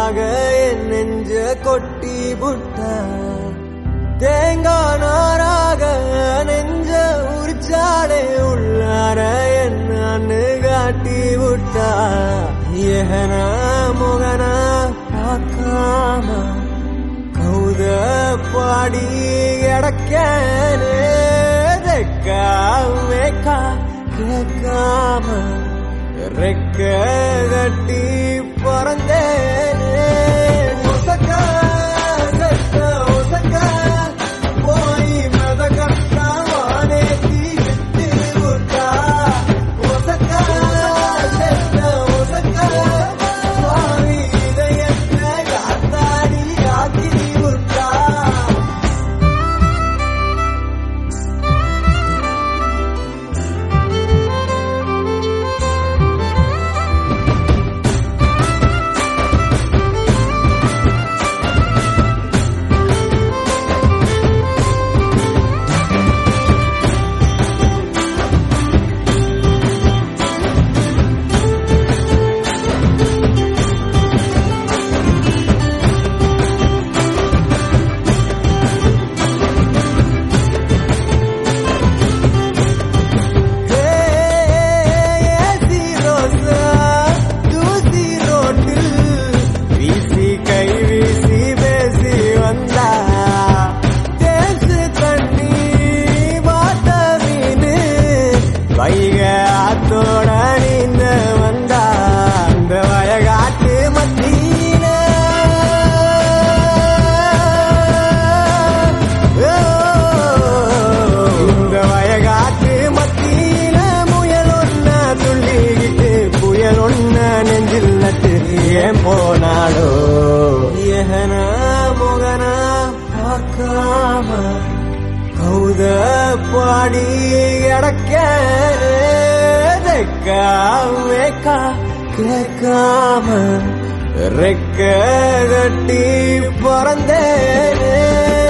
உனக்காக என் நெஞ்ச கொட்டி புட்டா தேங்காய் நாராக நெஞ்ச உரிச்சாடே உள்ளார என்னன்னு காட்டி விட்டா ஏகன முகன பார்க்காம கௌத பாடி கிடக்கனே தெக்கா மேக்கா கேட்காம ரெக்க கட்டி பறந்தேனே ஒசக்கா செத்த ஒசக்கா போய் மதக்கட்டா வானேத்தி விட்டு விட்டா ஒசக்கா செத்த ஒசக்கா சுவாமி இதயத்தை காத்தாடி ஆக்கி விட்டா ஏசி ரோசா தூசி ரோட்டில் வீசி கை வீசி பேசி வந்தா தேசு தண்ணி வாட்ட மீனு வைக ஆத்தோட நீந்த வந்தா அந்த வயகாட்டு மத்தியில இந்த வயகாட்டு மத்தியில முயல் ஒன்ன துள்ளிக்கிட்டு புயல் ஒன்ன நெஞ்சில் நட்டு ஏன் போனாடோ ஏகன முகன பார்க்காம கௌத பாடி கிடக்கா வேக்கா கேட்காம ரெக்க கட்டி பறந்தேனே